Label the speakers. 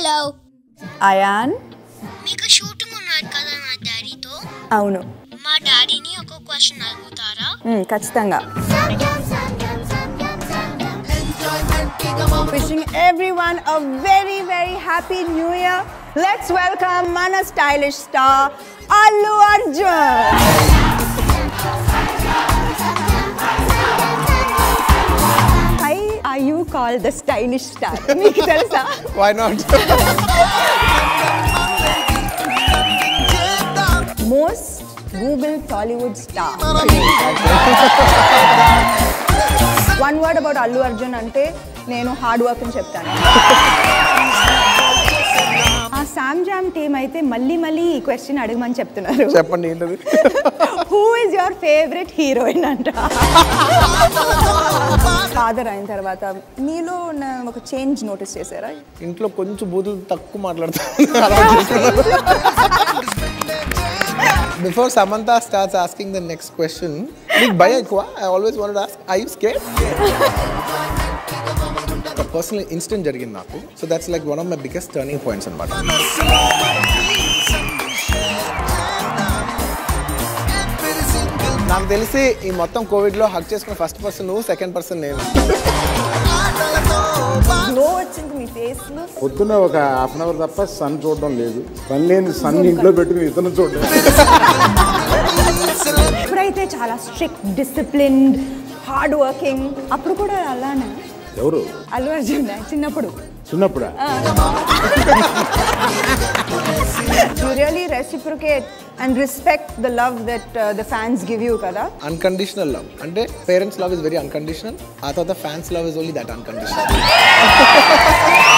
Speaker 1: Hello
Speaker 2: ion
Speaker 1: మీకు shooting ఉన్నారు కదా మా డాడీతో
Speaker 2: అవును
Speaker 1: మా డాడీని ఒక క్వశ్చన్ అడుగుతారా
Speaker 2: మ్, ఖచ్చితంగా Wishing everyone a very, very happy new year. Let's welcome Mana stylish star Allu Arjun. Why are you called the stylish star? మీకు తెలుసా
Speaker 3: why not
Speaker 2: most Google Tollywood star one word about Allu Arjun అంటే నేను hard work అని చెప్తాను ఆ Sam jam team అయితే మళ్ళీ మళ్ళీ ఈ క్వశ్చన్ అడగమని చెప్తున్నారు
Speaker 3: చెప్పండి ఏంటది
Speaker 2: who is your favourite heroine అంట ఫాదర్ అయిన తర్వాత మీలో ఉన్న ఒక చేంజ్ నోటీస్ చేశారా
Speaker 3: ఇంట్లో కొంచెం బూతులు తక్కువ మాట్లాడతాను before Samantha starts asking the next question నీకు భయం ఎక్కువ I always want ask I you scare ఒక పర్సనల్ ఇన్సిడెంట్ జరిగింది నాకు so that's like one of my biggest turning points అనమాట నాకు తెలిసి ఈ మొత్తం కోవిడ్లో హక్ చేసుకున్న ఫస్ట్ పర్సన్ నువ్వు సెకండ్ పర్సన్ నేను
Speaker 2: గ్లో వచ్చింది మీ ఫేస్ లో
Speaker 4: పొద్దున్న ఒక హాఫ్ అన్ అవర్ తప్ప సన్ చూడడం లేదు పని లేని సన్ ఇంట్లో పెట్టుకుని ఇతను చూడడం
Speaker 2: ఇప్పుడైతే చాలా స్ట్రిక్ట్ డిసిప్లిన్డ్ హార్డ్ వర్కింగ్ అప్పుడు కూడా అలానే
Speaker 4: ఎవరు
Speaker 2: అల్లు అర్జున్ చిన్నప్పుడు
Speaker 4: చిన్నప్పుడా
Speaker 2: you really reciprocate and respect the love that the fans give you కదా
Speaker 3: అన్కండిషనల్ లవ్ అంటే parents love is very unconditional ఆ తర్వాత fans love is only that unconditional